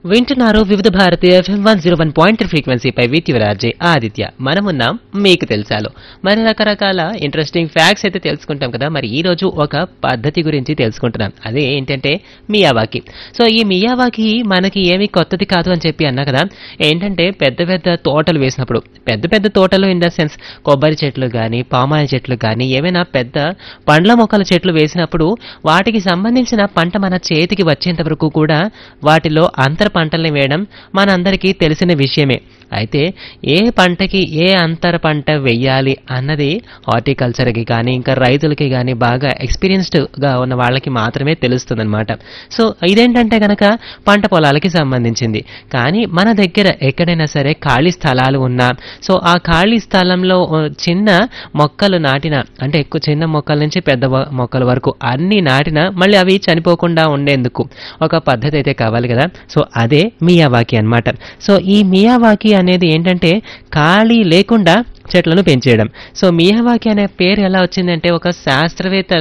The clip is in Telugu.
వింటున్నారు Vividh Bharati FM one zero one point ఫ్రీక్వెన్సీపై విత్యువరాజే ఆదిత్య మనమున్నాం మీకు తెలుసాలో మరి రకరకాల ఇంట్రెస్టింగ్ ఫ్యాక్ట్స్ అయితే తెలుసుకుంటాం కదా మరి ఈ రోజు ఒక పద్ధతి గురించి తెలుసుకుంటున్నాం అదే ఏంటంటే మియావాకి సో ఈ మియావాకి మనకి ఏమీ కొత్తది కాదు అని చెప్పి అన్నా కదా ఏంటంటే పెద్ద పెద్ద తోటలు వేసినప్పుడు పెద్ద పెద్ద తోటలు ఇన్ ద సెన్స్ కొబ్బరి చెట్లు కానీ పామాయిల్ చెట్లు కానీ ఏమైనా పెద్ద పండ్ల మొక్కల చెట్లు వేసినప్పుడు వాటికి సంబంధించిన పంట మన చేతికి వచ్చేంత వరకు కూడా వాటిలో అంతర పంటల్ని వేయడం మనందరికీ తెలిసిన విషయమే అయితే ఏ పంటకి ఏ అంతర పంట వెయ్యాలి అన్నది హార్టికల్చర్కి కానీ ఇంకా రైతులకి కానీ బాగా ఎక్స్పీరియన్స్డ్గా ఉన్న వాళ్ళకి మాత్రమే తెలుస్తుందన్నమాట సో ఇదేంటంటే కనుక పంట పొలాలకి సంబంధించింది కానీ మన దగ్గర ఎక్కడైనా సరే ఖాళీ స్థలాలు ఉన్నా సో ఆ ఖాళీ స్థలంలో ఓ చిన్న మొక్కలు నాటిన అంటే ఎక్కువ చిన్న మొక్కల నుంచి పెద్ద వ- మొక్కల వరకు అన్ని నాటిన మళ్ళీ అవి చనిపోకుండా ఉండేందుకు ఒక పద్ధతి అయితే కావాలి కదా సో అదే మియావాకి అన్నమాట సో ఈ మియావాకి అనేది ఏంటంటే ఖాళీ లేకుండా చెట్లను పెంచేయడం సో మియావాకి అనే పేరు ఎలా వచ్చిందంటే ఒక శాస్త్రవేత్త